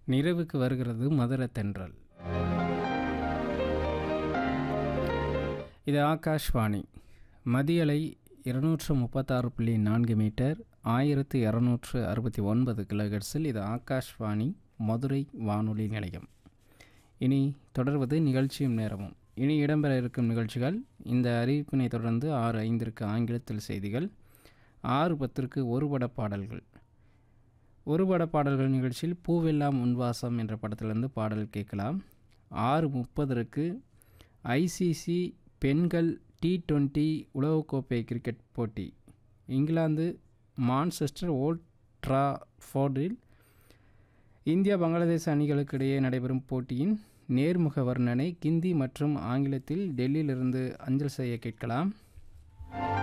நிறைவுக்கு வருகிறது மதுர தென்றல் இது ஆகாஷ்வாணி மதியலை இருநூற்று முப்பத்தாறு புள்ளி நான்கு மீட்டர் ஆயிரத்து இரநூற்று அறுபத்தி ஒன்பது கிலோஹெர்ட்ஸில் இது ஆகாஷ்வாணி மதுரை வானொலி நிலையம் இனி தொடர்வது நிகழ்ச்சியும் நேரமும் இனி இடம்பெற இருக்கும் நிகழ்ச்சிகள் இந்த அறிவிப்பினை தொடர்ந்து ஆறு ஐந்திற்கு ஆங்கிலத்தில் செய்திகள் ஆறு பத்திற்கு ஒருபட பாடல்கள் ஒருபட பாடல்கள் நிகழ்ச்சியில் பூவெல்லாம் உன்வாசம் என்ற படத்திலிருந்து பாடல் கேட்கலாம் ஆறு முப்பதற்கு ஐசிசி பெண்கள் டி டுவெண்ட்டி உலகக்கோப்பை கிரிக்கெட் போட்டி இங்கிலாந்து மான்செஸ்டர் ஓல்ட் ட்ராஃபோர்டில் இந்தியா பங்களாதேஷ் அணிகளுக்கு இடையே நடைபெறும் போட்டியின் நேர்முக வர்ணனை கிந்தி மற்றும் ஆங்கிலத்தில் டெல்லியிலிருந்து அஞ்சல் செய்ய கேட்கலாம்